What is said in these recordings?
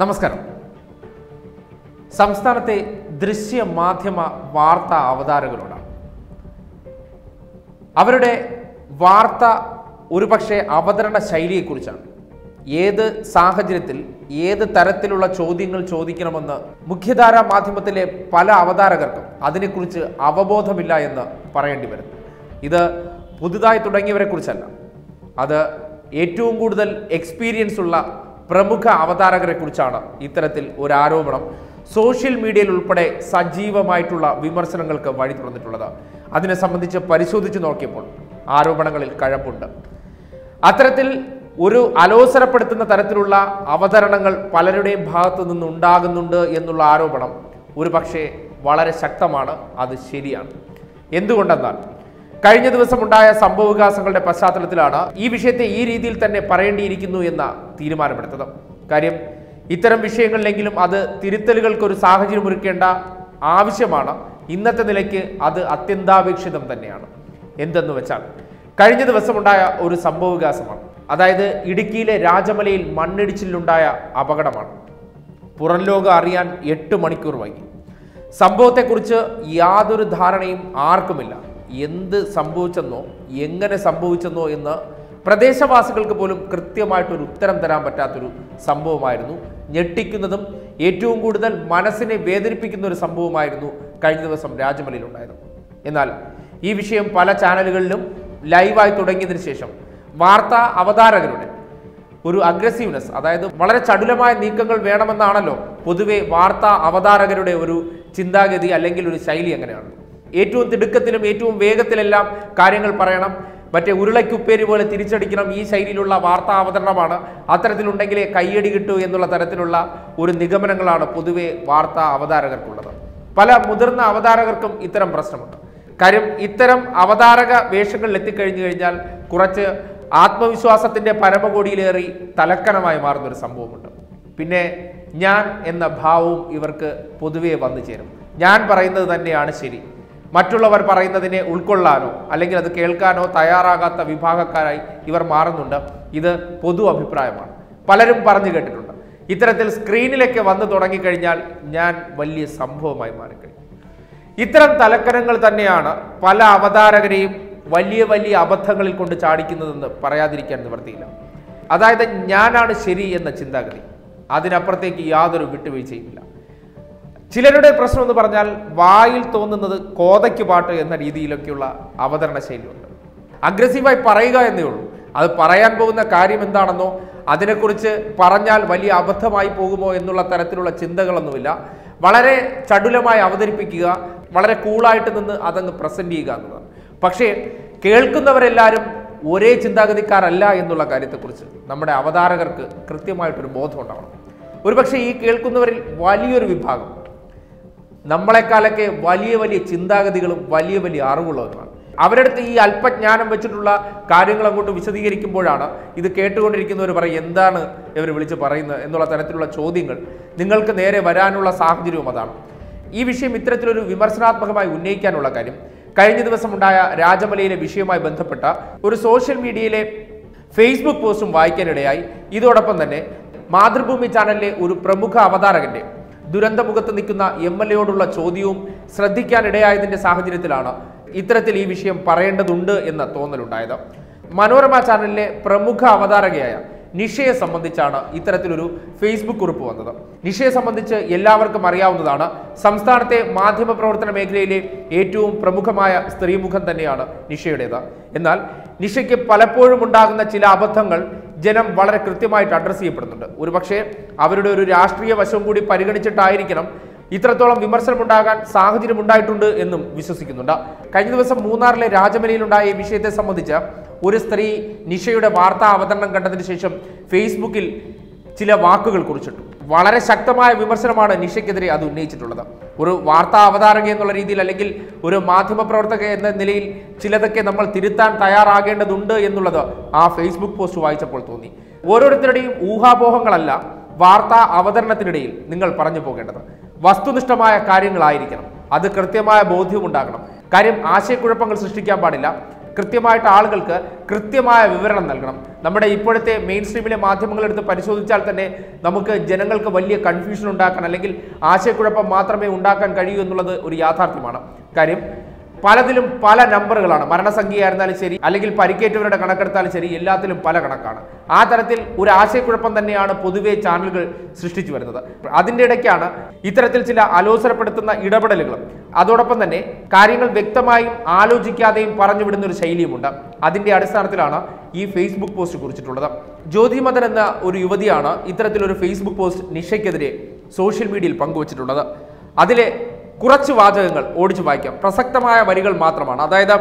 നമസ്കാരം സംസ്ഥാനത്തെ ദൃശ്യ മാധ്യമ വാർത്താ അവതാരകരോടാണ് അവരുടെ വാർത്ത ഒരുപക്ഷെ അവതരണ ശൈലിയെക്കുറിച്ചാണ് ഏത് സാഹചര്യത്തിൽ ഏത് തരത്തിലുള്ള ചോദ്യങ്ങൾ ചോദിക്കണമെന്ന് മുഖ്യധാര മാധ്യമത്തിലെ പല അവതാരകർക്കും അതിനെക്കുറിച്ച് അവബോധമില്ല എന്ന് പറയേണ്ടി വരുന്നു ഇത് പുതുതായി തുടങ്ങിയവരെ കുറിച്ചല്ല അത് ഏറ്റവും കൂടുതൽ എക്സ്പീരിയൻസ് ഉള്ള പ്രമുഖ അവതാരകരെ കുറിച്ചാണ് ഇത്തരത്തിൽ ഒരു ആരോപണം സോഷ്യൽ മീഡിയയിൽ ഉൾപ്പെടെ സജീവമായിട്ടുള്ള വിമർശനങ്ങൾക്ക് വഴി തുറന്നിട്ടുള്ളത് അതിനെ സംബന്ധിച്ച് പരിശോധിച്ച് നോക്കിയപ്പോൾ ആരോപണങ്ങളിൽ കഴമ്പുണ്ട് അത്തരത്തിൽ ഒരു അലോസരപ്പെടുത്തുന്ന തരത്തിലുള്ള അവതരണങ്ങൾ പലരുടെയും ഭാഗത്തു നിന്ന് ഉണ്ടാകുന്നുണ്ട് എന്നുള്ള ആരോപണം ഒരു പക്ഷേ വളരെ ശക്തമാണ് അത് ശരിയാണ് എന്തുകൊണ്ടെന്നാൽ കഴിഞ്ഞ ദിവസം ഉണ്ടായ സംഭവവികാസങ്ങളുടെ പശ്ചാത്തലത്തിലാണ് ഈ വിഷയത്തെ ഈ രീതിയിൽ തന്നെ പറയേണ്ടിയിരിക്കുന്നു എന്ന തീരുമാനമെടുത്തത് കാര്യം ഇത്തരം വിഷയങ്ങളിലെങ്കിലും അത് തിരുത്തലുകൾക്ക് ഒരു സാഹചര്യം ഒരുക്കേണ്ട ആവശ്യമാണ് ഇന്നത്തെ നിലയ്ക്ക് അത് അത്യന്താപേക്ഷിതം തന്നെയാണ് എന്തെന്ന് വെച്ചാൽ കഴിഞ്ഞ ദിവസമുണ്ടായ ഒരു സംഭവവികാസമാണ് അതായത് ഇടുക്കിയിലെ രാജമലയിൽ മണ്ണിടിച്ചിലുണ്ടായ അപകടമാണ് പുറം ലോകം അറിയാൻ എട്ട് മണിക്കൂർ വൈകി സംഭവത്തെക്കുറിച്ച് യാതൊരു ധാരണയും ആർക്കുമില്ല എന്ത് സംഭവിച്ചെന്നോ എങ്ങനെ സംഭവിച്ചെന്നോ എന്ന് പ്രദേശവാസികൾക്ക് പോലും കൃത്യമായിട്ടൊരു ഉത്തരം തരാൻ പറ്റാത്തൊരു സംഭവമായിരുന്നു ഞെട്ടിക്കുന്നതും ഏറ്റവും കൂടുതൽ മനസ്സിനെ വേദനിപ്പിക്കുന്ന ഒരു സംഭവമായിരുന്നു കഴിഞ്ഞ ദിവസം രാജമലയിൽ ഉണ്ടായത് എന്നാൽ ഈ വിഷയം പല ചാനലുകളിലും ലൈവായി തുടങ്ങിയതിനു ശേഷം വാർത്താ അവതാരകരുടെ ഒരു അഗ്രസീവ്നെസ് അതായത് വളരെ ചടുലമായ നീക്കങ്ങൾ വേണമെന്നാണല്ലോ പൊതുവെ വാർത്താ അവതാരകരുടെ ഒരു ചിന്താഗതി അല്ലെങ്കിൽ ഒരു ശൈലി എങ്ങനെയാണ് ഏറ്റവും തിടുക്കത്തിലും ഏറ്റവും വേഗത്തിലെല്ലാം കാര്യങ്ങൾ പറയണം മറ്റേ ഉരുളയ്ക്കുപ്പേരി പോലെ തിരിച്ചടിക്കണം ഈ ശൈലിയിലുള്ള വാർത്താ അവതരണമാണ് അത്തരത്തിലുണ്ടെങ്കിലേ കയ്യടി കിട്ടൂ എന്നുള്ള തരത്തിലുള്ള ഒരു നിഗമനങ്ങളാണ് പൊതുവെ വാർത്താ അവതാരകർക്കുള്ളത് പല മുതിർന്ന അവതാരകർക്കും ഇത്തരം പ്രശ്നമുണ്ട് കാര്യം ഇത്തരം അവതാരക വേഷങ്ങളിൽ എത്തിക്കഴിഞ്ഞു കഴിഞ്ഞാൽ കുറച്ച് ആത്മവിശ്വാസത്തിന്റെ പരമകോടിയിലേറി തലക്കനമായി മാറുന്ന ഒരു സംഭവമുണ്ട് പിന്നെ ഞാൻ എന്ന ഭാവവും ഇവർക്ക് പൊതുവെ വന്നു ചേരും ഞാൻ പറയുന്നത് തന്നെയാണ് ശരി മറ്റുള്ളവർ പറയുന്നതിനെ ഉൾക്കൊള്ളാനോ അല്ലെങ്കിൽ അത് കേൾക്കാനോ തയ്യാറാകാത്ത വിഭാഗക്കാരായി ഇവർ മാറുന്നുണ്ട് ഇത് പൊതു അഭിപ്രായമാണ് പലരും പറഞ്ഞു കേട്ടിട്ടുണ്ട് ഇത്തരത്തിൽ സ്ക്രീനിലൊക്കെ വന്നു തുടങ്ങിക്കഴിഞ്ഞാൽ ഞാൻ വലിയ സംഭവമായി മാറിക്കഴിഞ്ഞു ഇത്തരം തലക്കനങ്ങൾ തന്നെയാണ് പല അവതാരകരെയും വലിയ വലിയ അബദ്ധങ്ങളിൽ കൊണ്ട് ചാടിക്കുന്നതെന്ന് പറയാതിരിക്കാൻ നിവർത്തിയില്ല അതായത് ഞാനാണ് ശരി എന്ന ചിന്താഗതി അതിനപ്പുറത്തേക്ക് യാതൊരു വിട്ടുവീഴ്ചയുമില്ല ചിലരുടെ പ്രശ്നം എന്ന് പറഞ്ഞാൽ വായിൽ തോന്നുന്നത് കോതയ്ക്ക് പാട്ട് എന്ന രീതിയിലൊക്കെയുള്ള അവതരണ ശൈലിയുണ്ട് അഗ്രസീവായി പറയുക എന്നേ ഉള്ളൂ അത് പറയാൻ പോകുന്ന കാര്യം എന്താണെന്നോ അതിനെക്കുറിച്ച് പറഞ്ഞാൽ വലിയ അബദ്ധമായി പോകുമോ എന്നുള്ള തരത്തിലുള്ള ചിന്തകളൊന്നുമില്ല വളരെ ചടുലമായി അവതരിപ്പിക്കുക വളരെ കൂളായിട്ട് നിന്ന് അതങ്ങ് പ്രസന്റ് ചെയ്യുക എന്നതാണ് പക്ഷേ കേൾക്കുന്നവരെല്ലാവരും ഒരേ ചിന്താഗതിക്കാരല്ല എന്നുള്ള കാര്യത്തെക്കുറിച്ച് നമ്മുടെ അവതാരകർക്ക് കൃത്യമായിട്ടൊരു ബോധം ഉണ്ടാവണം ഒരുപക്ഷെ ഈ കേൾക്കുന്നവരിൽ വലിയൊരു വിഭാഗം നമ്മളെക്കാളൊക്കെ വലിയ വലിയ ചിന്താഗതികളും വലിയ വലിയ അറിവുള്ളവരുമാണ് അവരടുത്ത് ഈ അല്പജ്ഞാനം വെച്ചിട്ടുള്ള കാര്യങ്ങൾ അങ്ങോട്ട് വിശദീകരിക്കുമ്പോഴാണ് ഇത് കേട്ടുകൊണ്ടിരിക്കുന്നവർ പറയും എന്താണ് ഇവർ വിളിച്ച് പറയുന്നത് എന്നുള്ള തരത്തിലുള്ള ചോദ്യങ്ങൾ നിങ്ങൾക്ക് നേരെ വരാനുള്ള സാഹചര്യവും അതാണ് ഈ വിഷയം ഇത്തരത്തിലൊരു വിമർശനാത്മകമായി ഉന്നയിക്കാനുള്ള കാര്യം കഴിഞ്ഞ ദിവസം ഉണ്ടായ രാജമലയിലെ വിഷയവുമായി ബന്ധപ്പെട്ട ഒരു സോഷ്യൽ മീഡിയയിലെ ഫേസ്ബുക്ക് പോസ്റ്റും വായിക്കാനിടയായി ഇതോടൊപ്പം തന്നെ മാതൃഭൂമി ചാനലിലെ ഒരു പ്രമുഖ അവതാരകന്റെ ദുരന്തമുഖത്ത് നിൽക്കുന്ന എം എൽ എയോടുള്ള ചോദ്യവും ശ്രദ്ധിക്കാനിടയായതിന്റെ സാഹചര്യത്തിലാണ് ഇത്തരത്തിൽ ഈ വിഷയം പറയേണ്ടതുണ്ട് എന്ന തോന്നലുണ്ടായത് മനോരമ ചാനലിലെ പ്രമുഖ അവതാരകയായ നിഷയെ സംബന്ധിച്ചാണ് ഇത്തരത്തിലൊരു ഫേസ്ബുക്ക് കുറിപ്പ് വന്നത് നിഷയെ സംബന്ധിച്ച് എല്ലാവർക്കും അറിയാവുന്നതാണ് സംസ്ഥാനത്തെ മാധ്യമ പ്രവർത്തന മേഖലയിലെ ഏറ്റവും പ്രമുഖമായ സ്ത്രീമുഖം തന്നെയാണ് നിഷയുടേത് എന്നാൽ നിഷയ്ക്ക് പലപ്പോഴും ഉണ്ടാകുന്ന ചില അബദ്ധങ്ങൾ ജനം വളരെ കൃത്യമായിട്ട് അഡ്രസ്സ് ചെയ്യപ്പെടുന്നുണ്ട് ഒരുപക്ഷെ അവരുടെ ഒരു രാഷ്ട്രീയ വശം കൂടി പരിഗണിച്ചിട്ടായിരിക്കണം ഇത്രത്തോളം വിമർശനം ഉണ്ടാകാൻ സാഹചര്യം ഉണ്ടായിട്ടുണ്ട് എന്നും വിശ്വസിക്കുന്നുണ്ട് കഴിഞ്ഞ ദിവസം മൂന്നാറിലെ രാജമലയിലുണ്ടായ ഈ വിഷയത്തെ സംബന്ധിച്ച് ഒരു സ്ത്രീ നിഷയുടെ വാർത്താ അവതരണം കണ്ടതിന് ശേഷം ഫേസ്ബുക്കിൽ ചില വാക്കുകൾ കുറിച്ചിട്ടു വളരെ ശക്തമായ വിമർശനമാണ് നിഷയ്ക്കെതിരെ അത് ഉന്നയിച്ചിട്ടുള്ളത് ഒരു വാർത്താ അവതാരക എന്നുള്ള രീതിയിൽ അല്ലെങ്കിൽ ഒരു മാധ്യമ പ്രവർത്തക എന്ന നിലയിൽ ചിലതൊക്കെ നമ്മൾ തിരുത്താൻ തയ്യാറാകേണ്ടതുണ്ട് എന്നുള്ളത് ആ ഫേസ്ബുക്ക് പോസ്റ്റ് വായിച്ചപ്പോൾ തോന്നി ഓരോരുത്തരുടെയും ഊഹാപോഹങ്ങളല്ല വാർത്താ അവതരണത്തിനിടയിൽ നിങ്ങൾ പറഞ്ഞു പോകേണ്ടത് വസ്തുനിഷ്ഠമായ കാര്യങ്ങളായിരിക്കണം അത് കൃത്യമായ ബോധ്യമുണ്ടാകണം കാര്യം ആശയക്കുഴപ്പങ്ങൾ സൃഷ്ടിക്കാൻ പാടില്ല കൃത്യമായിട്ട് ആളുകൾക്ക് കൃത്യമായ വിവരണം നൽകണം നമ്മുടെ ഇപ്പോഴത്തെ മെയിൻ സ്ട്രീമിലെ മാധ്യമങ്ങൾ എടുത്ത് പരിശോധിച്ചാൽ തന്നെ നമുക്ക് ജനങ്ങൾക്ക് വലിയ കൺഫ്യൂഷൻ ഉണ്ടാക്കാൻ അല്ലെങ്കിൽ ആശയക്കുഴപ്പം മാത്രമേ ഉണ്ടാക്കാൻ കഴിയൂ എന്നുള്ളത് ഒരു യാഥാർത്ഥ്യമാണ് കാര്യം പലതിലും പല നമ്പറുകളാണ് മരണസംഖ്യയായിരുന്നാലും ശരി അല്ലെങ്കിൽ പരിക്കേറ്റവരുടെ കണക്കെടുത്താലും ശരി എല്ലാത്തിലും പല കണക്കാണ് ആ തരത്തിൽ ഒരു ആശയക്കുഴപ്പം തന്നെയാണ് പൊതുവെ ചാനലുകൾ സൃഷ്ടിച്ചു വരുന്നത് അതിൻ്റെ ഇടയ്ക്കാണ് ഇത്തരത്തിൽ ചില അലോസരപ്പെടുത്തുന്ന ഇടപെടലുകളും അതോടൊപ്പം തന്നെ കാര്യങ്ങൾ വ്യക്തമായും ആലോചിക്കാതെയും പറഞ്ഞു വിടുന്ന ഒരു ശൈലിയുമുണ്ട് അതിന്റെ അടിസ്ഥാനത്തിലാണ് ഈ ഫേസ്ബുക്ക് പോസ്റ്റ് കുറിച്ചിട്ടുള്ളത് ജ്യോതിമദൻ എന്ന ഒരു യുവതിയാണ് ഇത്തരത്തിലൊരു ഫേസ്ബുക്ക് പോസ്റ്റ് നിഷയ്ക്കെതിരെ സോഷ്യൽ മീഡിയയിൽ പങ്കുവച്ചിട്ടുള്ളത് അതിലെ കുറച്ച് വാചകങ്ങൾ ഓടിച്ചു വായിക്കാം പ്രസക്തമായ വരികൾ മാത്രമാണ് അതായത്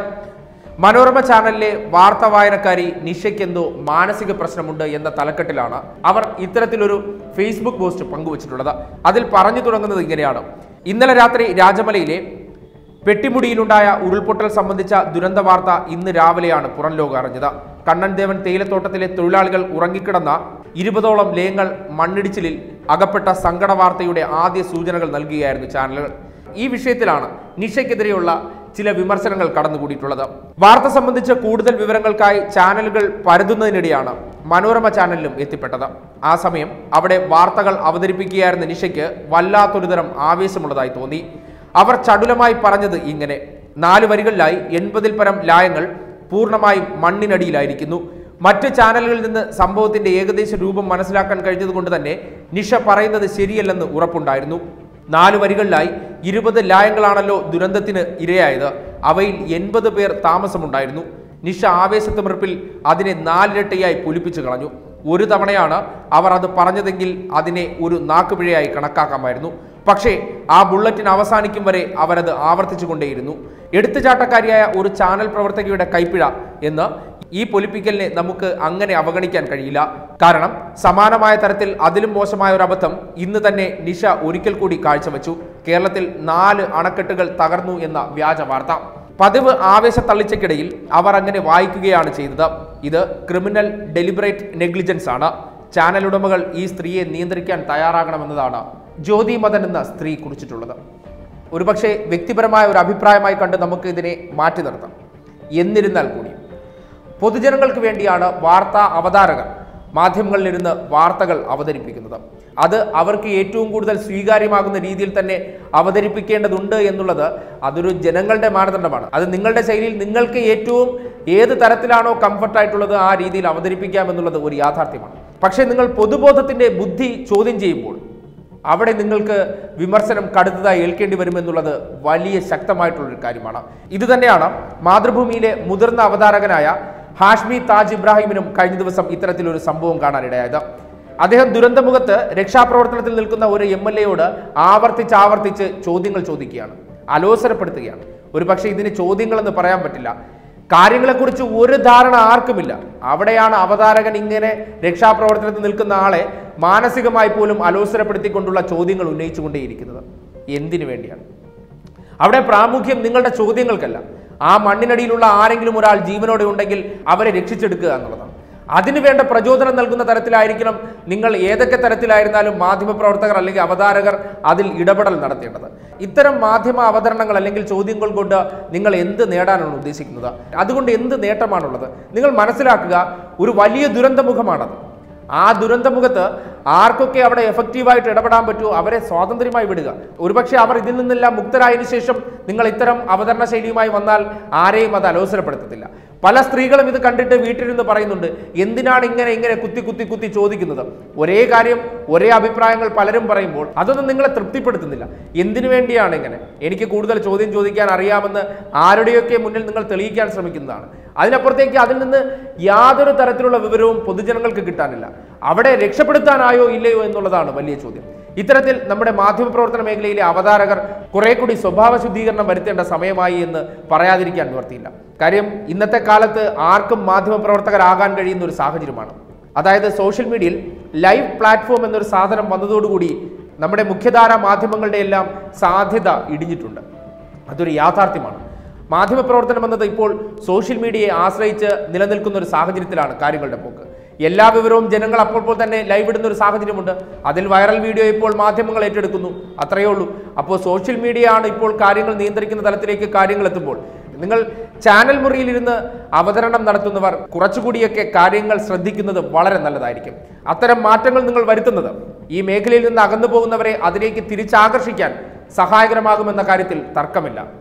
മനോരമ ചാനലിലെ വാർത്താ വായനക്കാരി നിഷയ്ക്ക് എന്തോ മാനസിക പ്രശ്നമുണ്ട് എന്ന തലക്കെട്ടിലാണ് അവർ ഇത്തരത്തിലൊരു ഫേസ്ബുക്ക് പോസ്റ്റ് പങ്കുവച്ചിട്ടുള്ളത് അതിൽ പറഞ്ഞു തുടങ്ങുന്നത് ഇങ്ങനെയാണ് ഇന്നലെ രാത്രി രാജമലയിലെ പെട്ടിമുടിയിലുണ്ടായ ഉരുൾപൊട്ടൽ സംബന്ധിച്ച ദുരന്ത വാർത്ത ഇന്ന് രാവിലെയാണ് പുറം ലോകം അറിഞ്ഞത് കണ്ണൻ ദേവൻ തേയിലത്തോട്ടത്തിലെ തൊഴിലാളികൾ ഉറങ്ങിക്കിടന്ന ഇരുപതോളം ലേങ്ങൾ മണ്ണിടിച്ചിലിൽ അകപ്പെട്ട സങ്കട വാർത്തയുടെ ആദ്യ സൂചനകൾ നൽകുകയായിരുന്നു ചാനലുകൾ ഈ വിഷയത്തിലാണ് നിഷയ്ക്കെതിരെയുള്ള ചില വിമർശനങ്ങൾ കടന്നുകൂടിയിട്ടുള്ളത് വാർത്ത സംബന്ധിച്ച കൂടുതൽ വിവരങ്ങൾക്കായി ചാനലുകൾ പരതുന്നതിനിടെയാണ് മനോരമ ചാനലിലും എത്തിപ്പെട്ടത് ആ സമയം അവിടെ വാർത്തകൾ അവതരിപ്പിക്കുകയായിരുന്ന നിഷയ്ക്ക് വല്ലാത്തൊരുതരം ആവേശമുള്ളതായി തോന്നി അവർ ചടുലമായി പറഞ്ഞത് ഇങ്ങനെ നാല് വരികളിലായി എൺപതിൽ പരം ലായങ്ങൾ പൂർണ്ണമായും മണ്ണിനടിയിലായിരിക്കുന്നു മറ്റ് ചാനലുകളിൽ നിന്ന് സംഭവത്തിന്റെ ഏകദേശ രൂപം മനസ്സിലാക്കാൻ കഴിഞ്ഞതുകൊണ്ട് തന്നെ നിഷ പറയുന്നത് ശരിയല്ലെന്ന് ഉറപ്പുണ്ടായിരുന്നു നാല് വരികളിലായി ഇരുപത് ലായങ്ങളാണല്ലോ ദുരന്തത്തിന് ഇരയായത് അവയിൽ എൺപത് പേർ താമസമുണ്ടായിരുന്നു നിഷ ആവേശത്തിമിർപ്പിൽ അതിനെ നാലിരട്ടിയായി പൊലിപ്പിച്ചു കളഞ്ഞു ഒരു തവണയാണ് അവർ അത് പറഞ്ഞതെങ്കിൽ അതിനെ ഒരു നാക്കുപിഴയായി കണക്കാക്കാമായിരുന്നു പക്ഷേ ആ ബുള്ളറ്റിൻ അവസാനിക്കും വരെ അവരത് ആവർത്തിച്ചുകൊണ്ടേയിരുന്നു എടുത്തുചാട്ടക്കാരിയായ ഒരു ചാനൽ പ്രവർത്തകയുടെ കൈപ്പിഴ എന്ന് ഈ പൊലിപ്പിക്കലിനെ നമുക്ക് അങ്ങനെ അവഗണിക്കാൻ കഴിയില്ല കാരണം സമാനമായ തരത്തിൽ അതിലും മോശമായ ഒരു അബദ്ധം ഇന്ന് തന്നെ നിഷ ഒരിക്കൽ കൂടി കാഴ്ചവെച്ചു കേരളത്തിൽ നാല് അണക്കെട്ടുകൾ തകർന്നു എന്ന വ്യാജ വാർത്ത പതിവ് ആവേശ തള്ളിച്ചയ്ക്കിടയിൽ അവർ അങ്ങനെ വായിക്കുകയാണ് ചെയ്തത് ഇത് ക്രിമിനൽ ഡെലിബറേറ്റ് നെഗ്ലിജൻസ് ആണ് ചാനൽ ഉടമകൾ ഈ സ്ത്രീയെ നിയന്ത്രിക്കാൻ തയ്യാറാകണമെന്നതാണ് ജ്യോതി മദൻ എന്ന സ്ത്രീ കുറിച്ചിട്ടുള്ളത് ഒരുപക്ഷെ വ്യക്തിപരമായ ഒരു അഭിപ്രായമായി കണ്ട് നമുക്ക് ഇതിനെ മാറ്റി നിർത്താം എന്നിരുന്നാൽ കൂടി പൊതുജനങ്ങൾക്ക് വേണ്ടിയാണ് വാർത്താ അവതാരകർ മാധ്യമങ്ങളിലിരുന്ന് വാർത്തകൾ അവതരിപ്പിക്കുന്നത് അത് അവർക്ക് ഏറ്റവും കൂടുതൽ സ്വീകാര്യമാകുന്ന രീതിയിൽ തന്നെ അവതരിപ്പിക്കേണ്ടതുണ്ട് എന്നുള്ളത് അതൊരു ജനങ്ങളുടെ മാനദണ്ഡമാണ് അത് നിങ്ങളുടെ ശൈലിയിൽ നിങ്ങൾക്ക് ഏറ്റവും ഏത് തരത്തിലാണോ കംഫർട്ടായിട്ടുള്ളത് ആ രീതിയിൽ അവതരിപ്പിക്കാം എന്നുള്ളത് ഒരു യാഥാർത്ഥ്യമാണ് പക്ഷേ നിങ്ങൾ പൊതുബോധത്തിന്റെ ബുദ്ധി ചോദ്യം ചെയ്യുമ്പോൾ അവിടെ നിങ്ങൾക്ക് വിമർശനം കടുത്തതായി ഏൽക്കേണ്ടി വരുമെന്നുള്ളത് വലിയ ശക്തമായിട്ടുള്ളൊരു കാര്യമാണ് ഇത് തന്നെയാണ് മാതൃഭൂമിയിലെ മുതിർന്ന അവതാരകനായ ഹാഷ്മി താജ് ഇബ്രാഹിമിനും കഴിഞ്ഞ ദിവസം ഇത്തരത്തിലൊരു സംഭവം കാണാനിടയായത് അദ്ദേഹം ദുരന്തമുഖത്ത് രക്ഷാപ്രവർത്തനത്തിൽ നിൽക്കുന്ന ഒരു എം എൽ എയോട് ആവർത്തിച്ച് ആവർത്തിച്ച് ചോദ്യങ്ങൾ ചോദിക്കുകയാണ് അലോസരപ്പെടുത്തുകയാണ് ഒരു പക്ഷേ ഇതിന് ചോദ്യങ്ങളെന്ന് പറയാൻ പറ്റില്ല കാര്യങ്ങളെക്കുറിച്ച് ഒരു ധാരണ ആർക്കുമില്ല അവിടെയാണ് അവതാരകൻ ഇങ്ങനെ രക്ഷാപ്രവർത്തനത്തിൽ നിൽക്കുന്ന ആളെ മാനസികമായി പോലും അലോസരപ്പെടുത്തിക്കൊണ്ടുള്ള ചോദ്യങ്ങൾ ഉന്നയിച്ചുകൊണ്ടേയിരിക്കുന്നത് എന്തിനു വേണ്ടിയാണ് അവിടെ പ്രാമുഖ്യം നിങ്ങളുടെ ചോദ്യങ്ങൾക്കല്ല ആ മണ്ണിനടിയിലുള്ള ആരെങ്കിലും ഒരാൾ ജീവനോടെ ഉണ്ടെങ്കിൽ അവരെ രക്ഷിച്ചെടുക്കുക എന്നുള്ളതാണ് അതിനു വേണ്ട പ്രചോദനം നൽകുന്ന തരത്തിലായിരിക്കണം നിങ്ങൾ ഏതൊക്കെ തരത്തിലായിരുന്നാലും മാധ്യമപ്രവർത്തകർ അല്ലെങ്കിൽ അവതാരകർ അതിൽ ഇടപെടൽ നടത്തേണ്ടത് ഇത്തരം മാധ്യമ അവതരണങ്ങൾ അല്ലെങ്കിൽ ചോദ്യങ്ങൾ കൊണ്ട് നിങ്ങൾ എന്ത് നേടാനാണ് ഉദ്ദേശിക്കുന്നത് അതുകൊണ്ട് എന്ത് നേട്ടമാണുള്ളത് നിങ്ങൾ മനസ്സിലാക്കുക ഒരു വലിയ ദുരന്തമുഖമാണത് ആ ദുരന്തമുഖത്ത് ആർക്കൊക്കെ അവിടെ എഫക്റ്റീവായിട്ട് ഇടപെടാൻ പറ്റുമോ അവരെ സ്വാതന്ത്ര്യമായി വിടുക ഒരുപക്ഷെ അവർ ഇതിൽ നിന്നെല്ലാം മുക്തരായതിനു ശേഷം നിങ്ങൾ ഇത്തരം അവതരണ ശൈലിയുമായി വന്നാൽ ആരെയും അത് അലോസരപ്പെടുത്തത്തില്ല പല സ്ത്രീകളും ഇത് കണ്ടിട്ട് വീട്ടിലിരുന്ന് പറയുന്നുണ്ട് എന്തിനാണ് ഇങ്ങനെ ഇങ്ങനെ കുത്തി കുത്തി കുത്തി ചോദിക്കുന്നത് ഒരേ കാര്യം ഒരേ അഭിപ്രായങ്ങൾ പലരും പറയുമ്പോൾ അതൊന്നും നിങ്ങളെ തൃപ്തിപ്പെടുത്തുന്നില്ല എന്തിനു വേണ്ടിയാണ് ഇങ്ങനെ എനിക്ക് കൂടുതൽ ചോദ്യം ചോദിക്കാൻ അറിയാമെന്ന് ആരുടെയൊക്കെ മുന്നിൽ നിങ്ങൾ തെളിയിക്കാൻ ശ്രമിക്കുന്നതാണ് അതിനപ്പുറത്തേക്ക് അതിൽ നിന്ന് യാതൊരു തരത്തിലുള്ള വിവരവും പൊതുജനങ്ങൾക്ക് കിട്ടാനില്ല അവിടെ രക്ഷപ്പെടുത്താനായോ ഇല്ലയോ എന്നുള്ളതാണ് വലിയ ചോദ്യം ഇത്തരത്തിൽ നമ്മുടെ മാധ്യമപ്രവർത്തന മേഖലയിലെ അവതാരകർ കുറെ കൂടി സ്വഭാവ ശുദ്ധീകരണം വരുത്തേണ്ട സമയമായി എന്ന് പറയാതിരിക്കാൻ നിവർത്തിയില്ല കാര്യം ഇന്നത്തെ കാലത്ത് ആർക്കും മാധ്യമപ്രവർത്തകരാകാൻ കഴിയുന്ന ഒരു സാഹചര്യമാണ് അതായത് സോഷ്യൽ മീഡിയയിൽ ലൈവ് പ്ലാറ്റ്ഫോം എന്നൊരു സാധനം വന്നതോടുകൂടി നമ്മുടെ മുഖ്യധാരാ മാധ്യമങ്ങളുടെ എല്ലാം സാധ്യത ഇടിഞ്ഞിട്ടുണ്ട് അതൊരു യാഥാർത്ഥ്യമാണ് മാധ്യമപ്രവർത്തനം എന്നത് ഇപ്പോൾ സോഷ്യൽ മീഡിയയെ ആശ്രയിച്ച് നിലനിൽക്കുന്ന ഒരു സാഹചര്യത്തിലാണ് കാര്യങ്ങളുടെ പോക്ക് എല്ലാ വിവരവും ജനങ്ങൾ അപ്പോൾ തന്നെ ലൈവ് ഇടുന്ന ഒരു സാഹചര്യമുണ്ട് അതിൽ വൈറൽ വീഡിയോ ഇപ്പോൾ മാധ്യമങ്ങൾ ഏറ്റെടുക്കുന്നു അത്രയേ ഉള്ളൂ അപ്പോൾ സോഷ്യൽ മീഡിയ ആണ് ഇപ്പോൾ കാര്യങ്ങൾ നിയന്ത്രിക്കുന്ന തലത്തിലേക്ക് കാര്യങ്ങൾ എത്തുമ്പോൾ നിങ്ങൾ ചാനൽ മുറിയിലിരുന്ന് അവതരണം നടത്തുന്നവർ കുറച്ചുകൂടിയൊക്കെ കാര്യങ്ങൾ ശ്രദ്ധിക്കുന്നത് വളരെ നല്ലതായിരിക്കും അത്തരം മാറ്റങ്ങൾ നിങ്ങൾ വരുത്തുന്നത് ഈ മേഖലയിൽ നിന്ന് അകന്നു പോകുന്നവരെ അതിലേക്ക് തിരിച്ചാകർഷിക്കാൻ സഹായകരമാകുമെന്ന കാര്യത്തിൽ തർക്കമില്ല